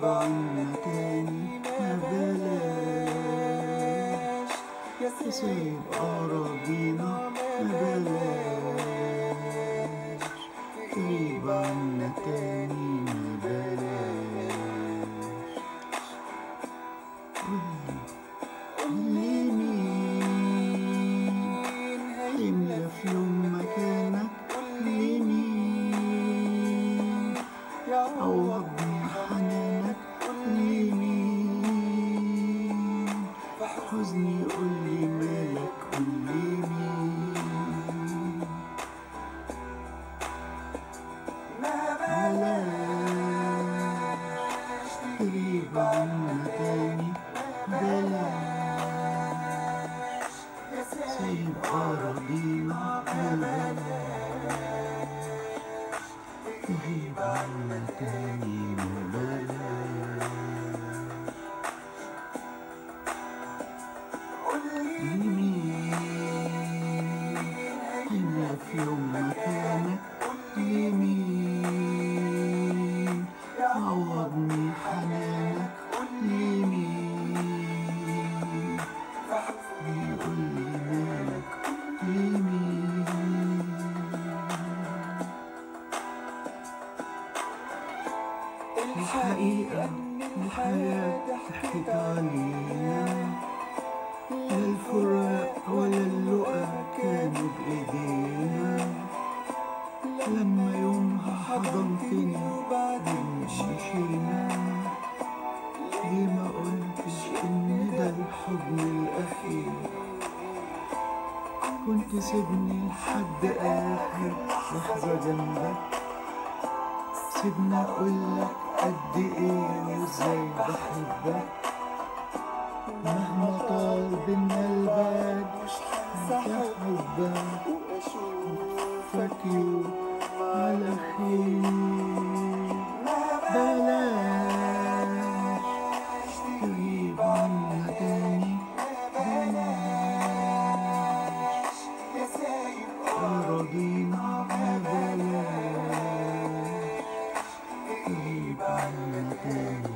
عنا تاني ما بلاش تسيب أراضينا ما بلاش تغيب عنا تاني ما بلاش قولي مين هيملى في يوم مكانك قولي مين عوضني حنانك قولي مين حزني قولي مالك قولي مين بلاش تغيب عنا تاني بلاش سيب أراضينا بلاش تغيب عنا تاني بلاش لمين هيملى في يوم مكانك لمين عوضني حنانك لمين يقول لي مالك لمين الحقيقة الحياة ضحكت علينا لا الفراق ولا اللقا كانوا بإيدينا لما يومها حضنتني وبعدين مشينا ليه ما قلتش إن ده الحضن الأخير كنت سيبني لحد آخر لحظة جنبك سيبني أقولك قد إيه وإزاي بحبك مهما طال بينا البعد مش هنسى حبك وأشوفك يوم على خير بلاش تغيب عنا تاني بلاش أراضينا بلاش تغيب عنا تاني